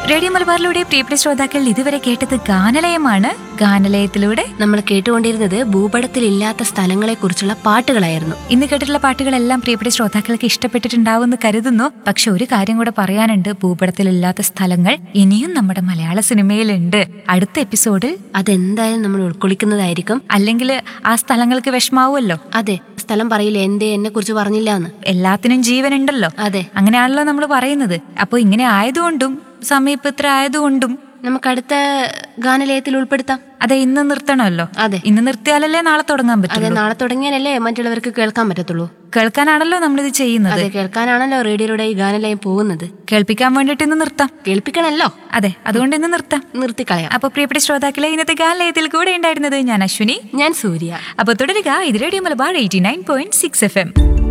radio മലബാറിലൂടെ പ്രിയപ്പെട്ട ശ്രോതാക്കൾ ഇതുവരെ കേട്ടത് ഗാനലയമാണ് ഗാനലയത്തിലൂടെ നമ്മൾ കേട്ടുകൊണ്ടിരുന്നത് ഭൂപടത്തിലില്ലാത്ത സ്ഥലങ്ങളെ കുറിച്ചുള്ള പാട്ടുകളായിരുന്നു ഇന്ന് കേട്ടിട്ടുള്ള പാട്ടുകളെല്ലാം പ്രിയപ്പെട്ട ശ്രോതാക്കൾക്ക് ഇഷ്ടപ്പെട്ടിട്ടുണ്ടാവുമെന്ന് കരുതുന്നു പക്ഷെ ഒരു കാര്യം കൂടെ പറയാനുണ്ട് ഭൂപടത്തിലില്ലാത്ത സ്ഥലങ്ങൾ ഇനിയും നമ്മുടെ മലയാള സിനിമയിലുണ്ട് അടുത്ത എപ്പിസോഡിൽ അതെന്തായാലും നമ്മൾ ഉൾക്കൊള്ളിക്കുന്നതായിരിക്കും അല്ലെങ്കിൽ ആ സ്ഥലങ്ങൾക്ക് വിഷമാവുമല്ലോ അതെ സ്ഥലം പറയില്ല എന്തേ എന്നെ കുറിച്ച് പറഞ്ഞില്ല എന്ന് എല്ലാത്തിനും ജീവനുണ്ടല്ലോ അതെ അങ്ങനെയാണല്ലോ നമ്മൾ പറയുന്നത് അപ്പോൾ ഇങ്ങനെ ആയതുകൊണ്ടും സമയം ഇത്ര ആയതുകൊണ്ടും നമുക്ക് അടുത്ത ഗാനലയത്തിൽ ഉൾപ്പെടുത്താം അതെ ഇന്ന് നിർത്തണമല്ലോ അതെ ഇന്ന് നിർത്തിയാലല്ലേ നാളെ തുടങ്ങാൻ അതെ പറ്റുള്ളൂ നാളെ തുടങ്ങിയാലല്ലേ മറ്റുള്ളവർക്ക് കേൾക്കാൻ പറ്റത്തുള്ളൂ കേൾക്കാനാണല്ലോ നമ്മളിത് ചെയ്യുന്നത് അതെ കേൾക്കാനാണല്ലോ റേഡിയോയിലൂടെ ഈ ഗാനലയം പോകുന്നത് കേൾപ്പിക്കാൻ വേണ്ടിട്ട് ഇന്ന് നിർത്താം കേൾപ്പിക്കണല്ലോ അതെ അതുകൊണ്ട് ഇന്ന് നിർത്താം നിർത്തിക്കളയാം അപ്പൊ പ്രിയപ്പെട്ട ശ്രോതാക്കളെ ഇന്നത്തെ ഗാനലയത്തിൽ കൂടെ ഉണ്ടായിരുന്നത് ഞാൻ അശ്വിനി ഞാൻ സൂര്യ അപ്പൊ തുടരുക ഇത് radio Malabar eighty nine point six F M